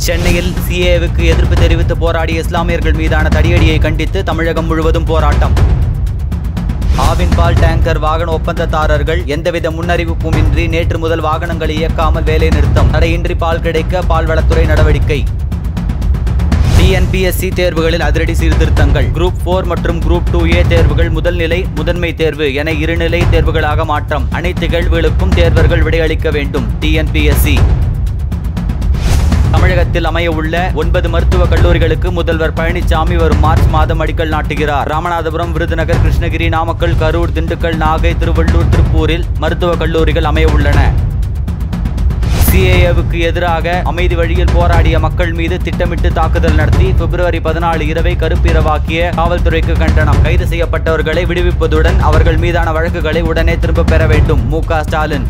சென்னையில் சிஏவுக்கு எதிர்ப்பு தெரிவித்து போராடிய இஸ்லாமியர்கள் மீதான தடியடியை கண்டித்து தமிழகம் முழுவதும் போராட்டம் ஆவின் பால் டேங்கர் வாகன ஒப்பந்ததாரர்கள் எந்தவித முன்னறிவிப்புமின்றி நேற்று முதல் வாகனங்களை இயக்காமல் வேலைநிறுத்தம் தடையின்றி பால் கிடைக்க பால்வளத்துறை நடவடிக்கை டிஎன்பிஎஸ்சி தேர்வுகளில் அதிரடி சீர்திருத்தங்கள் குரூப் போர் மற்றும் குரூப் டூ ஏ தேர்வுகள் முதல் நிலை முதன்மை தேர்வு என இருநிலை தேர்வுகளாக மாற்றம் அனைத்து கேள்விகளுக்கும் தேர்வர்கள் விடையளிக்க வேண்டும் டிஎன்பிஎஸ்சி தமிழகத்தில் அமைய உள்ள ஒன்பது மருத்துவக் கல்லூரிகளுக்கு முதல்வர் பழனிசாமி வரும் மார்ச் மாதம் அடிக்கல் நாட்டுகிறார் ராமநாதபுரம் விருதுநகர் கிருஷ்ணகிரி நாமக்கல் கரூர் திண்டுக்கல் நாகை திருவள்ளூர் திருப்பூரில் மருத்துவக் கல்லூரிகள் அமைய உள்ளன சிஏஏவுக்கு எதிராக அமைதி வழியில் போராடிய மக்கள் மீது திட்டமிட்டு தாக்குதல் நடத்தி பிப்ரவரி பதினாலு இரவை கருப்பிரவாக்கிய காவல்துறைக்கு கண்டனம் கைது செய்யப்பட்டவர்களை விடுவிப்பதுடன் அவர்கள் மீதான வழக்குகளை உடனே திரும்பப் பெற வேண்டும் மு க ஸ்டாலின்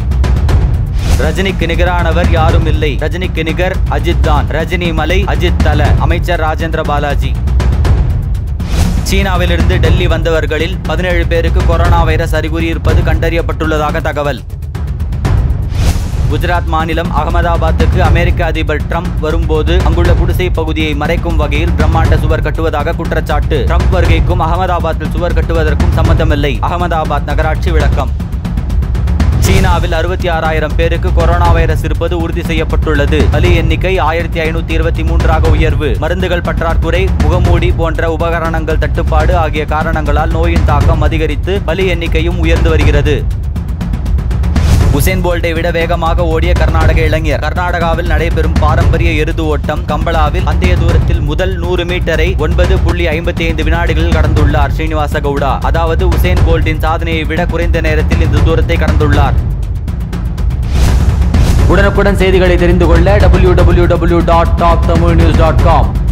ரஜினிக்கு நிகரானவர் யாரும் இல்லை ரஜினிக்கு நிகர் அஜித் தான் ரஜினி மலை அஜித் தல அமைச்சர் ராஜேந்திர பாலாஜி சீனாவிலிருந்து டெல்லி வந்தவர்களில் பதினேழு பேருக்கு கொரோனா வைரஸ் அறிகுறி இருப்பது கண்டறியப்பட்டுள்ளதாக தகவல் குஜராத் மாநிலம் அகமதாபாத்துக்கு அமெரிக்க அதிபர் ட்ரம்ப் வரும்போது அங்குள்ள குடிசை பகுதியை மறைக்கும் வகையில் பிரம்மாண்ட சுவர் கட்டுவதாக குற்றச்சாட்டு ட்ரம்ப் வருகைக்கும் அகமதாபாத்தில் சுவர் கட்டுவதற்கும் சம்பந்தமில்லை அகமதாபாத் நகராட்சி விளக்கம் சீனாவில் அறுபத்தி ஆறாயிரம் பேருக்கு கொரோனா வைரஸ் இருப்பது உறுதி செய்யப்பட்டுள்ளது பலி எண்ணிக்கை ஆயிரத்தி ஐநூத்தி இருபத்தி மூன்றாக உயர்வு மருந்துகள் பற்றாக்குறை முகமூடி போன்ற உபகரணங்கள் தட்டுப்பாடு ஆகிய காரணங்களால் நோயின் தாக்கம் அதிகரித்து பலி எண்ணிக்கையும் உயர்ந்து வருகிறது உசேன் போல்ட்டை விட வேகமாக ஓடிய கர்நாடக இளைஞர் கர்நாடகாவில் நடைபெறும் பாரம்பரிய எருது ஓட்டம் கம்பளாவில் பந்தய தூரத்தில் முதல் நூறு மீட்டரை ஒன்பது புள்ளி ஐம்பத்தி ஐந்து வினாடிகளில் கடந்துள்ளார் ஸ்ரீனிவாச கவுடா அதாவது உசேன் போல்ட்டின் சாதனையை விட குறைந்த நேரத்தில் இந்த தூரத்தை கடந்துள்ளார் உடனுக்குடன் செய்திகளை தெரிந்து கொள்ள W W W dot top Tamil news dot com